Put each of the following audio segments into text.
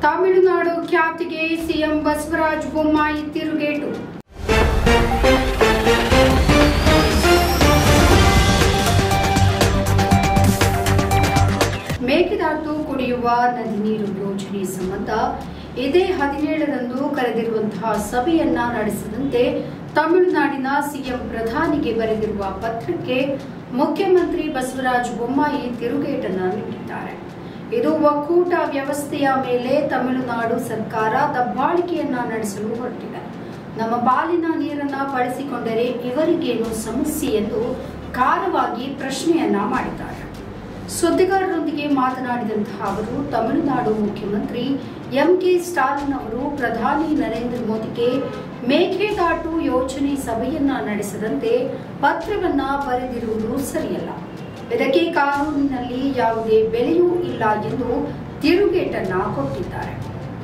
ತಮಿಳುನಾಡು ಖ್ಯಾತಿಗೆ ಸಿಎಂ ಬಸವರಾಜ ಬೊಮ್ಮಾಯಿ ತಿರುಗೇಟು ಮೇಕೆದಾಟು ಕುಡಿಯುವ ನದಿ ನೀರು ಯೋಜನೆ ಸಂಬಂಧ ಇದೇ ಹದಿನೇಳರಂದು ಕರೆದಿರುವಂತಹ ಸಭೆಯನ್ನ ನಡೆಸದಂತೆ ತಮಿಳುನಾಡಿನ ಸಿಎಂ ಪ್ರಧಾನಿಗೆ ಬರೆದಿರುವ ಪತ್ರಕ್ಕೆ ಮುಖ್ಯಮಂತ್ರಿ ಬಸವರಾಜ ಬೊಮ್ಮಾಯಿ ತಿರುಗೇಟನ್ನ ನೀಡಿದ್ದಾರೆ ಇದು ಒಕ್ಕೂಟ ವ್ಯವಸ್ಥೆಯ ಮೇಲೆ ತಮಿಳುನಾಡು ಸರ್ಕಾರ ದಬ್ಬಾಳಿಕೆಯನ್ನ ನಡೆಸಲು ಹೊರಟಿದೆ ನಮ್ಮ ಪಾಲಿನ ನೀರನ್ನ ಬಳಸಿಕೊಂಡರೆ ಇವರಿಗೇನು ಸಮಸ್ಯೆ ಎಂದು ಖಾರವಾಗಿ ಪ್ರಶ್ನೆಯನ್ನ ಮಾಡಿದ್ದಾರೆ ಸುದ್ದಿಗಾರರೊಂದಿಗೆ ಮಾತನಾಡಿದಂತಹ ಅವರು ತಮಿಳುನಾಡು ಮುಖ್ಯಮಂತ್ರಿ ಎಂಕೆ ಸ್ಟಾಲಿನ್ ಅವರು ಪ್ರಧಾನಿ ನರೇಂದ್ರ ಮೋದಿಗೆ ಮೇಕೆದಾಟು ಯೋಜನೆ ಸಭೆಯನ್ನ ನಡೆಸದಂತೆ ಪತ್ರವನ್ನ ಬರೆದಿರುವುದು ಸರಿಯಲ್ಲ ಇದಕ್ಕೆ ಕಾನೂನಿನಲ್ಲಿ ಯಾವುದೇ ಬೆಲೆಯೂ ಇಲ್ಲ ಎಂದು ತಿರುಗೇಟನ್ನ ಕೊಟ್ಟಿದ್ದಾರೆ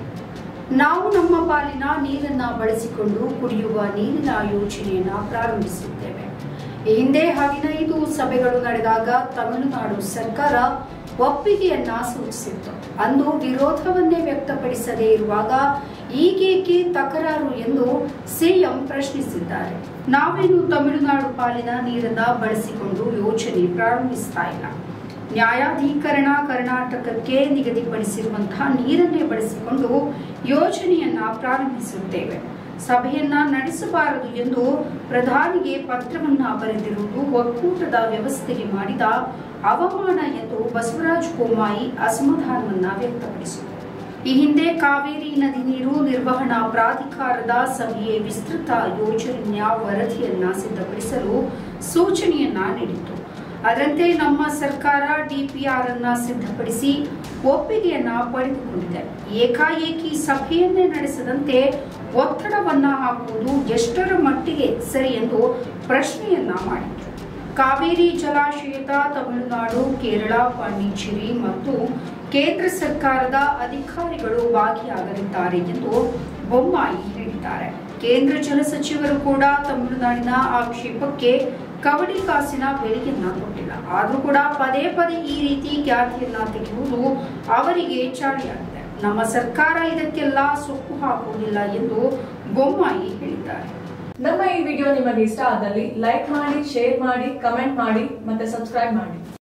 ನಾವು ನಮ್ಮ ಪಾಲಿನ ನೀರನ್ನ ಬಳಸಿಕೊಂಡು ಕುಡಿಯುವ ನೀರಿನ ಯೋಜನೆಯನ್ನ ಪ್ರಾರಂಭಿಸುತ್ತೇವೆ ಈ ಹಿಂದೆ ಹದಿನೈದು ಸಭೆಗಳು ನಡೆದಾಗ ತಮಿಳುನಾಡು ಸರ್ಕಾರ ಒಪ್ಪಿಗೆಯನ್ನ ಸೂಚಿಸಿತ್ತು ಅಂದು ವಿರೋಧವನ್ನೇ ವ್ಯಕ್ತಪಡಿಸದೇ ಇರುವಾಗ ಈಗೇಕೆ ತಕರಾರು ಎಂದು ಸಿಎಂ ಪ್ರಶ್ನಿಸಿದ್ದಾರೆ ನಾವೇನು ತಮಿಳುನಾಡು ಪಾಲಿನ ನೀರನ್ನ ಬಳಸಿಕೊಂಡು ಯೋಜನೆ ಪ್ರಾರಂಭಿಸ್ತಾ ಇಲ್ಲ ನ್ಯಾಯಾಧೀಕರಣ ಕರ್ನಾಟಕಕ್ಕೆ ನಿಗದಿಪಡಿಸಿರುವಂತಹ ನೀರನ್ನೇ ಬಳಸಿಕೊಂಡು ಯೋಜನೆಯನ್ನ ಪ್ರಾರಂಭಿಸುತ್ತೇವೆ ಸಭೆಯನ್ನ ನಡೆಸಬಾರದು ಎಂದು ಪ್ರಧಾನಿಗೆ ಪತ್ರವನ್ನ ಬರೆದಿರುವುದು ಒಕ್ಕೂಟದ ವ್ಯವಸ್ಥೆಗೆ ಮಾಡಿದ ಅವಮಾನ ಎಂದು ಬಸವರಾಜ ಬೊಮ್ಮಾಯಿ ಅಸಮಾಧಾನವನ್ನ ವ್ಯಕ್ತಪಡಿಸಿದರು ಈ ಹಿಂದೆ ಕಾವೇರಿ ನದಿ ನೀರು ನಿರ್ವಹಣಾ ಪ್ರಾಧಿಕಾರದ ಸಭೆಯೇ ವಿಸ್ತೃತ ಯೋಜನೆಯ ವರದಿಯನ್ನ ಸಿದ್ಧಪಡಿಸಲು ಸೂಚನೆಯನ್ನ ನೀಡಿತ್ತು ಅದರಂತೆ ನಮ್ಮ ಸರ್ಕಾರ ಡಿಪಿಆರ್ ಅನ್ನ ಸಿದ್ಧಪಡಿಸಿ ಒಪ್ಪಿಗೆಯನ್ನ ಪಡೆದುಕೊಂಡಿದೆ ಏಕಾಏಕಿ ಸಭೆಯನ್ನೇ ನಡೆಸದಂತೆ ಒತ್ತಡವನ್ನ ಹಾಕುವುದು ಎಷ್ಟರ ಮಟ್ಟಿಗೆ ಸರಿ ಎಂದು ಪ್ರಶ್ನೆಯನ್ನ ಮಾಡಿದ್ರು ಕಾವೇರಿ ಜಲಾಶಯದ ತಮಿಳುನಾಡು ಕೇರಳ ಪಾಂಡಿಚೇರಿ ಮತ್ತು ಕೇಂದ್ರ ಸರ್ಕಾರದ ಅಧಿಕಾರಿಗಳು ಭಾಗಿಯಾಗಲಿದ್ದಾರೆ ಎಂದು ಬೊಮ್ಮಾಯಿ ಹೇಳಿದ್ದಾರೆ ಕೇಂದ್ರ ಜಲ ಸಚಿವರು ಕೂಡ ತಮಿಳುನಾಡಿನ ಆಕ್ಷೇಪಕ್ಕೆ ಕವಡಿ ಕಾಸಿನ ಬೆಲೆಯನ್ನ ಕೊಟ್ಟಿಲ್ಲ ಆದ್ರೂ ಕೂಡ ಪದೇ ಪದೇ ಈ ರೀತಿ ಖ್ಯಾತಿಯನ್ನ ತೆಗೆಯುವುದು ಅವರಿಗೆ ಚಾಳಿಯಾಗಿದೆ ನಮ್ಮ ಸರ್ಕಾರ ಇದಕ್ಕೆಲ್ಲ ಸೊಪ್ಪು ಹಾಕುವುದಿಲ್ಲ ಎಂದು ಬೊಮ್ಮಾಯಿ ಹೇಳಿದ್ದಾರೆ ನಮ್ಮ ಈ ವಿಡಿಯೋ ನಿಮಗೆ ಇಷ್ಟ ಆದಲ್ಲಿ ಲೈಕ್ ಮಾಡಿ ಶೇರ್ ಮಾಡಿ ಕಮೆಂಟ್ ಮಾಡಿ ಮತ್ತೆ ಸಬ್ಸ್ಕ್ರೈಬ್ ಮಾಡಿ